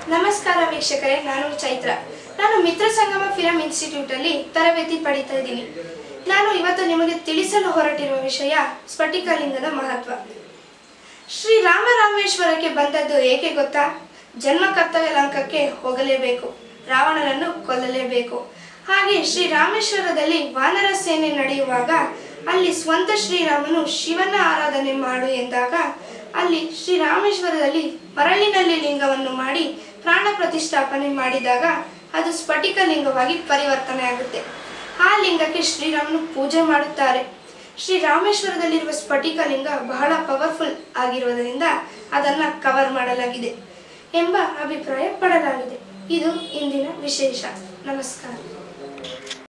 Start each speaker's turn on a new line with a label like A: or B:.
A: ನಮಸ್ಕಾರ ವೀಕ್ಷಕರೇ ನಾನು ಚೈತ್ರ ನಾನು ಮಿತ್ರ ಸಂಗಮ ಫಿಲಂ ಇನ್ಸ್ಟಿಟ್ಯೂಟ್ ಅಲ್ಲಿ ತರಬೇತಿ ಪಡಿತಾ ಇದ್ದೀನಿ ನಾನು ಇವತ್ತು ನಿಮಗೆ ತಿಳಿಸಲು ಹೊರಟಿರುವ ವಿಷಯ ಸ್ಫಟಿಕಲಿಂಗದ ಮಹತ್ವ ಶ್ರೀ ರಾಮರಾಮೇಶ್ವರಕ್ಕೆ ಬಂದದ್ದು ಏಕೆ ಗೊತ್ತಾ ಜನ್ಮ ಕರ್ತವ್ಯ ಲಂಕಕ್ಕೆ ಹೋಗಲೇಬೇಕು ರಾವಣನನ್ನು ಕೊಲ್ಲಲೇಬೇಕು ಹಾಗೆ ಶ್ರೀ ರಾಮೇಶ್ವರದಲ್ಲಿ ವಾನರ ಸೇನೆ ನಡೆಯುವಾಗ ಅಲ್ಲಿ ಸ್ವಂತ ಶ್ರೀರಾಮನು ಶಿವನ ಆರಾಧನೆ ಮಾಡು ಎಂದಾಗ ಅಲ್ಲಿ ಶ್ರೀ ರಾಮೇಶ್ವರದಲ್ಲಿ ಮರಳಿನಲ್ಲಿ ಲಿಂಗವನ್ನು ಮಾಡಿ ಪ್ರಾಣ ಪ್ರತಿಷ್ಠಾಪನೆ ಮಾಡಿದಾಗ ಅದು ಸ್ಫಟಿಕ ಲಿಂಗವಾಗಿ ಪರಿವರ್ತನೆ ಆಗುತ್ತೆ ಆ ಲಿಂಗಕ್ಕೆ ಶ್ರೀರಾಮನು ಪೂಜೆ ಮಾಡುತ್ತಾರೆ ಶ್ರೀ ರಾಮೇಶ್ವರದಲ್ಲಿರುವ ಸ್ಫಟಿಕ ಲಿಂಗ ಬಹಳ ಪವರ್ಫುಲ್ ಆಗಿರುವುದರಿಂದ ಅದನ್ನು ಕವರ್ ಮಾಡಲಾಗಿದೆ ಎಂಬ ಅಭಿಪ್ರಾಯ ಪಡಲಾಗಿದೆ ಇದು ಇಂದಿನ ವಿಶೇಷ ನಮಸ್ಕಾರ